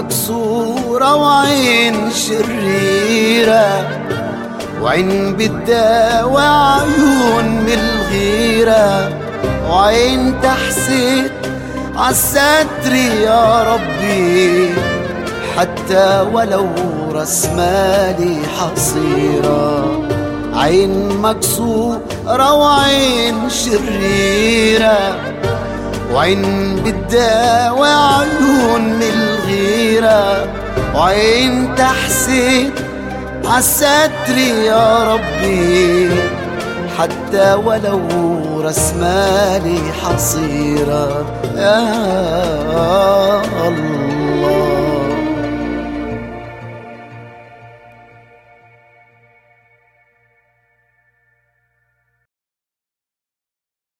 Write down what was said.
مكسورة وعين شريرة وعين بتداوي عيون من الغيرة وعين تحسد عالستر يا ربي حتى ولو راس مالي حصيرة عين مكسورة وعين شريرة وعين بتداوي عيون من الغيرة وعين تحسد عالستر يا ربي حتى ولو راس مالي حصيرة يا الله